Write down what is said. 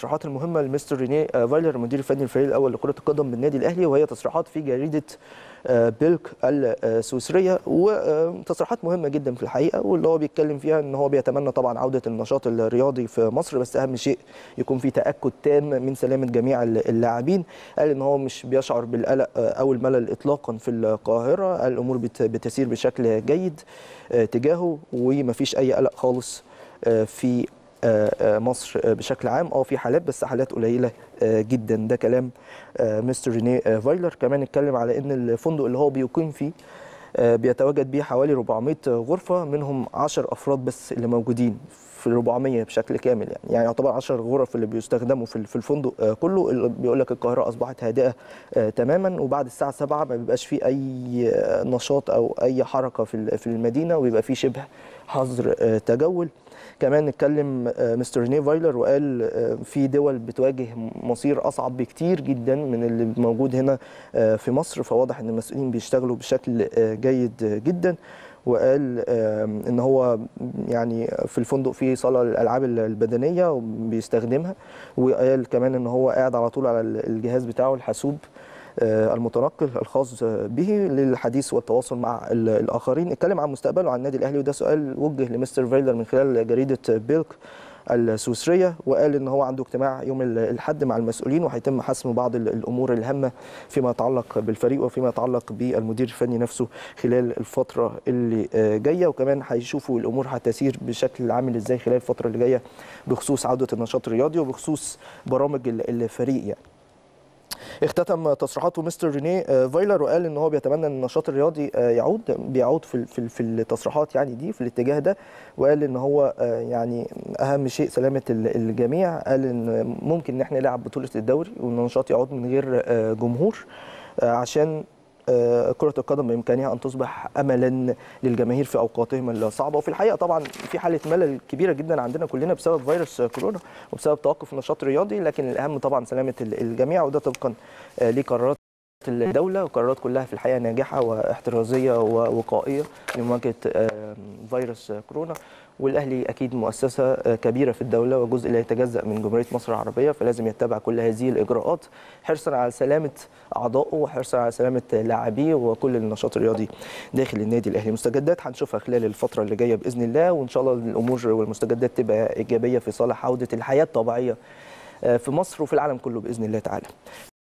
التصريحات المهمه لمستر ريني فايلر المدير الفني الفريق الاول لكره القدم بالنادي الاهلي وهي تصريحات في جريده بيلك السويسريه وتصريحات مهمه جدا في الحقيقه واللي هو بيتكلم فيها ان هو بيتمنى طبعا عوده النشاط الرياضي في مصر بس اهم شيء يكون في تاكد تام من سلامه جميع اللاعبين قال ان هو مش بيشعر بالقلق او الملل اطلاقا في القاهره قال الامور بتسير بشكل جيد تجاهه ومفيش اي قلق خالص في مصر بشكل عام اه في حالات بس حالات قليله جدا ده كلام مستر ريني فايلر كمان اتكلم على ان الفندق اللي هو بيقيم فيه بيتواجد بيه حوالي 400 غرفه منهم 10 افراد بس اللي موجودين في ال 400 بشكل كامل يعني يعني يعتبر 10 غرف اللي بيستخدموا في الفندق كله بيقول لك القاهره اصبحت هادئه تماما وبعد الساعه 7 ما بيبقاش في اي نشاط او اي حركه في المدينه ويبقى في شبه حظر تجول كمان اتكلم مستر ريني فايلر وقال في دول بتواجه مصير اصعب بكتير جدا من اللي موجود هنا في مصر فواضح ان المسؤولين بيشتغلوا بشكل جيد جدا وقال ان هو يعني في الفندق في صاله للالعاب البدنيه وبيستخدمها وقال كمان ان هو قاعد على طول على الجهاز بتاعه الحاسوب المتنقل الخاص به للحديث والتواصل مع الاخرين اتكلم عن مستقبله عن النادي الاهلي وده سؤال وجه لمستر فايلر من خلال جريده بيلك السويسريه وقال ان هو عنده اجتماع يوم الاحد مع المسؤولين وهيتم حسم بعض الامور الهامه فيما يتعلق بالفريق وفيما يتعلق بالمدير الفني نفسه خلال الفتره اللي جايه وكمان هيشوفوا الامور هتسير بشكل عامل ازاي خلال الفتره اللي جايه بخصوص عوده النشاط الرياضي وبخصوص برامج الفريق يعني اختتم تصريحاته مستر ريني فايلر وقال ان هو بيتمنى ان النشاط الرياضي يعود بيعود في في في التصريحات يعني دي في الاتجاه ده وقال ان هو يعني اهم شيء سلامه الجميع قال ان ممكن ان احنا نلعب بطوله الدوري وان النشاط يعود من غير جمهور عشان كرة القدم بإمكانها أن تصبح أملا للجماهير في أوقاتهم الصعبة وفي الحقيقة طبعا في حالة ملل كبيرة جدا عندنا كلنا بسبب فيروس كورونا وبسبب توقف النشاط الرياضي لكن الأهم طبعا سلامة الجميع وده طبقا لقرارات الدولة وقرارات كلها في الحقيقة ناجحة واحترازية ووقائية لمواجهة فيروس كورونا والاهلي اكيد مؤسسه كبيره في الدوله وجزء لا يتجزا من جمهوريه مصر العربيه فلازم يتبع كل هذه الاجراءات حرصا على سلامه اعضائه وحرصا على سلامه لاعبيه وكل النشاط الرياضي داخل النادي الاهلي مستجدات هنشوفها خلال الفتره اللي جايه باذن الله وان شاء الله الامور والمستجدات تبقى ايجابيه في صالح عوده الحياه الطبيعيه في مصر وفي العالم كله باذن الله تعالى